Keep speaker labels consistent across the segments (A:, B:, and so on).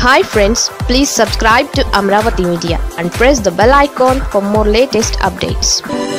A: Hi friends please subscribe to Amaravati media and press the bell icon for more latest updates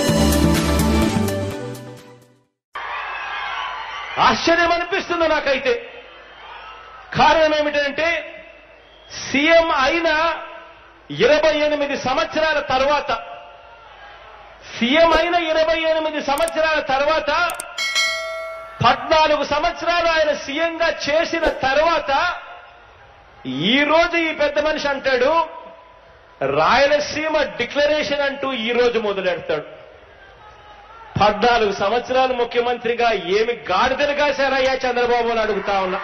B: ఆశ్చర్యం అనిపిస్తుంది నాకైతే కారణం ఏమిటంటే సీఎం అయిన ఇరవై ఎనిమిది సంవత్సరాల తర్వాత సీఎం అయిన ఇరవై ఎనిమిది సంవత్సరాల తర్వాత పద్నాలుగు సంవత్సరాలు ఆయన సీఎంగా చేసిన తర్వాత ఈ రోజు ఈ పెద్ద మనిషి అంటాడు రాయలసీమ డిక్లరేషన్ అంటూ ఈ రోజు మొదలెడతాడు పద్నాలుగు సంవత్సరాలు ముఖ్యమంత్రిగా ఏమి గాడిదలు కాశారయ్యా చంద్రబాబు అని అడుగుతా ఉన్నా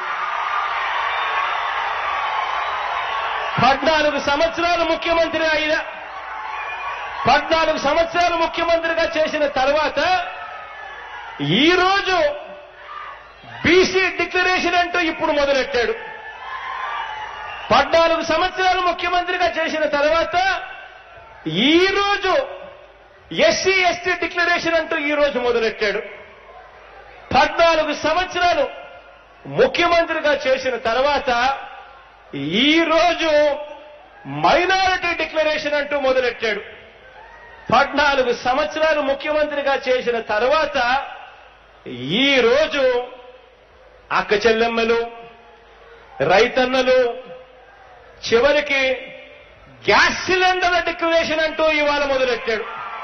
B: పద్నాలుగు సంవత్సరాలు ముఖ్యమంత్రి అయిన పద్నాలుగు సంవత్సరాలు ముఖ్యమంత్రిగా చేసిన తర్వాత ఈ రోజు బీసీ డిక్లరేషన్ అంటూ ఇప్పుడు మొదలెట్టాడు పద్నాలుగు సంవత్సరాలు ముఖ్యమంత్రిగా చేసిన తర్వాత ఈ రోజు ఎస్సీ ఎస్టీ డిక్లరేషన్ అంటూ ఈ రోజు మొదలెట్టాడు పద్నాలుగు సంవత్సరాలు ముఖ్యమంత్రిగా చేసిన తర్వాత ఈ రోజు మైనారిటీ డిక్లరేషన్ అంటూ మొదలెట్టాడు పద్నాలుగు సంవత్సరాలు ముఖ్యమంత్రిగా చేసిన తర్వాత ఈ రోజు అక్క చెల్లెమ్మలు రైతన్నలు చివరికి గ్యాస్ సిలిండర్ల డిక్లరేషన్ అంటూ ఇవాళ మొదలెట్టాడు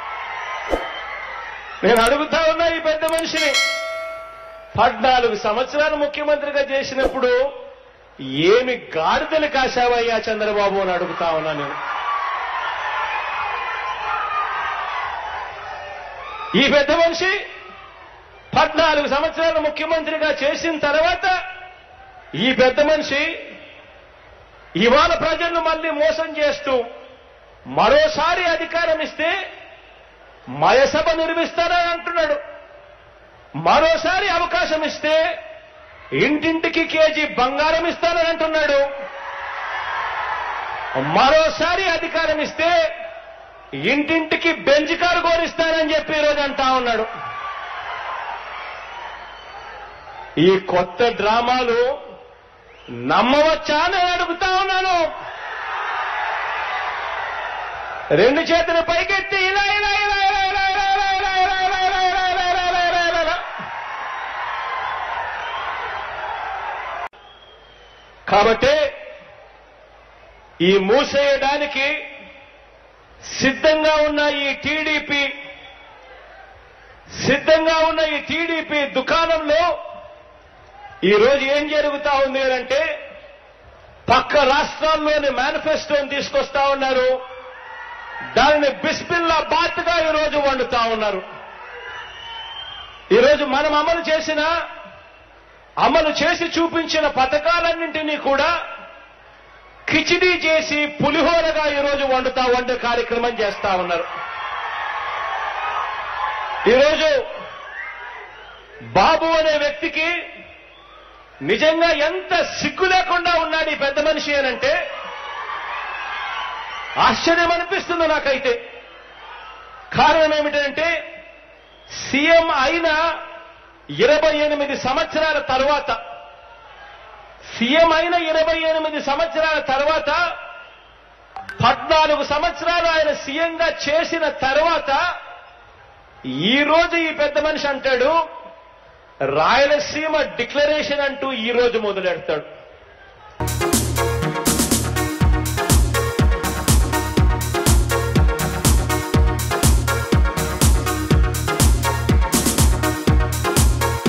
B: నేను అడుగుతా ఉన్నా ఈ పెద్ద మనిషిని పద్నాలుగు సంవత్సరాలు ముఖ్యమంత్రిగా చేసినప్పుడు ఏమి గాడిదలు కాశావయ్యా చంద్రబాబు అని అడుగుతా ఉన్నా నేను ఈ పెద్ద మనిషి పద్నాలుగు సంవత్సరాలు ముఖ్యమంత్రిగా చేసిన తర్వాత ఈ పెద్ద మనిషి ఇవాళ ప్రజలను మళ్ళీ మోసం చేస్తూ మరోసారి అధికారం ఇస్తే మయసభ నిర్మిస్తారని అంటున్నాడు మరోసారి అవకాశం ఇస్తే ఇంటింటికి కేజీ బంగారం ఇస్తానని అంటున్నాడు మరోసారి అధికారం ఇస్తే ఇంటింటికి బెంచ్ కారు కోరిస్తానని చెప్పి ఈరోజు అంటా ఉన్నాడు ఈ కొత్త డ్రామాలు నమ్మవచ్చా నేను అడుగుతా ఉన్నాను రెండు చేతులు పైకెత్తి ఇలా ఇలా ఇలా ఇలా ఇలా ఇలా ఇలా ఇలా ఇలా ఇలా ఇలా ఇలా ఇలా ఇలా ఇలా ఇలా ఇలా. కాబట్టి ఈ మూసేయడానికి సిద్ధంగా ఉన్న ఈ టీడీపీ సిద్ధంగా ఉన్న ఈ టీడీపీ దుకాణంలో ఈ రోజు ఏం జరుగుతా ఉంది అంటే పక్క రాష్ట్రాల్లోని మేనిఫెస్టోని తీసుకొస్తా ఉన్నారు దానిని బిస్మిల్లా బాత్గా ఈరోజు వండుతా ఉన్నారు ఈరోజు మనం అమలు చేసిన అమలు చేసి చూపించిన పథకాలన్నింటినీ కూడా కిచిడీ చేసి పులిహోరగా ఈరోజు వండుతా వండే కార్యక్రమం చేస్తా ఉన్నారు ఈరోజు బాబు అనే వ్యక్తికి నిజంగా ఎంత సిగ్గు లేకుండా ఉన్నాడు ఈ పెద్ద మనిషి అనంటే ఆశ్చర్యం అనిపిస్తుంది నాకైతే కారణం ఏమిటంటే సీఎం అయిన ఇరవై ఎనిమిది సంవత్సరాల తర్వాత సీఎం అయిన ఇరవై ఎనిమిది సంవత్సరాల తర్వాత పద్నాలుగు సంవత్సరాలు ఆయన సీఎంగా చేసిన తర్వాత ఈ రోజు ఈ పెద్ద మనిషి అంటాడు రాయలసీమ డిక్లరేషన్ అంటూ ఈ రోజు మొదలెడతాడు